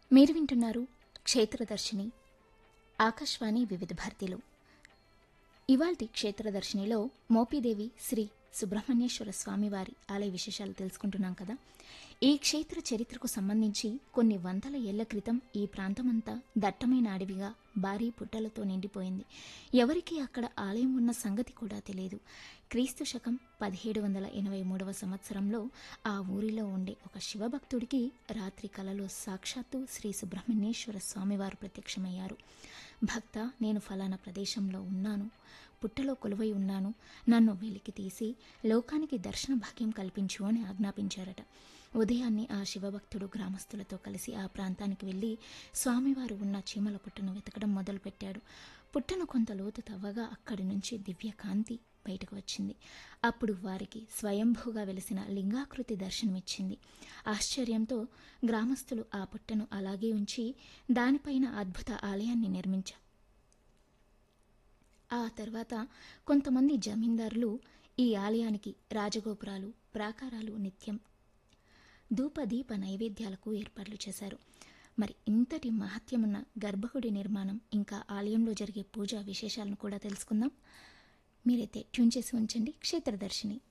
మీరు వింటున్నారు క్షేత్రదర్శిని ఆకాశవాణి వివిధ భారతిలో ఇవాల్టి క్షేత్రదర్శినిలో మోపిదేవి శ్రీ సుబ్రహ్మణ్యేశ్వర స్వామివారి ఆలయ విశేషాలు తెలుసుకుంటున్నాం కదా ఈ క్షేత్ర చరిత్రకు సంబంధించి కొన్ని వందల ఏళ్ల క్రితం ఈ ప్రాంతమంతా దట్టమైన అడవిగా భారీ పుట్టలతో నిండిపోయింది ఎవరికి అక్కడ ఆలయం ఉన్న సంగతి కూడా తెలియదు క్రీస్తు శకం పదిహేడు వందల ఎనభై మూడవ సంవత్సరంలో ఆ ఊరిలో ఉండే ఒక శివభక్తుడికి రాత్రి కలలో సాక్షాత్తు శ్రీ సుబ్రహ్మణ్యేశ్వర స్వామివారు ప్రత్యక్షమయ్యారు భక్త నేను ఫలానా ప్రదేశంలో ఉన్నాను పుట్టలో కొలువై ఉన్నాను నన్ను వెలికి తీసి లోకానికి దర్శన భాగ్యం కల్పించు అని ఆజ్ఞాపించారట ఉదయాన్నే ఆ శివభక్తుడు గ్రామస్తులతో కలిసి ఆ ప్రాంతానికి వెళ్ళి స్వామివారు ఉన్న చీమల పుట్టను వెతకడం మొదలుపెట్టాడు పుట్టను కొంత లోతు తవ్వగా అక్కడి నుంచి దివ్య కాంతి బయటకు వచ్చింది అప్పుడు వారికి స్వయంభూగా వెలిసిన లింగాకృతి దర్శనమిచ్చింది ఆశ్చర్యంతో గ్రామస్తులు ఆ పుట్టను అలాగే ఉంచి దానిపైన అద్భుత ఆలయాన్ని నిర్మించారు ఆ తర్వాత కొంతమంది జమీందారులు ఈ ఆలయానికి రాజగోపురాలు ప్రాకారాలు నిత్యం ధూపదీప నైవేద్యాలకు ఏర్పాట్లు చేశారు మరి ఇంతటి మహత్యమున్న గర్భగుడి నిర్మాణం ఇంకా ఆలయంలో జరిగే పూజా విశేషాలను కూడా తెలుసుకుందాం మీరైతే ట్యూన్ చేసి ఉంచండి క్షేత్రదర్శిని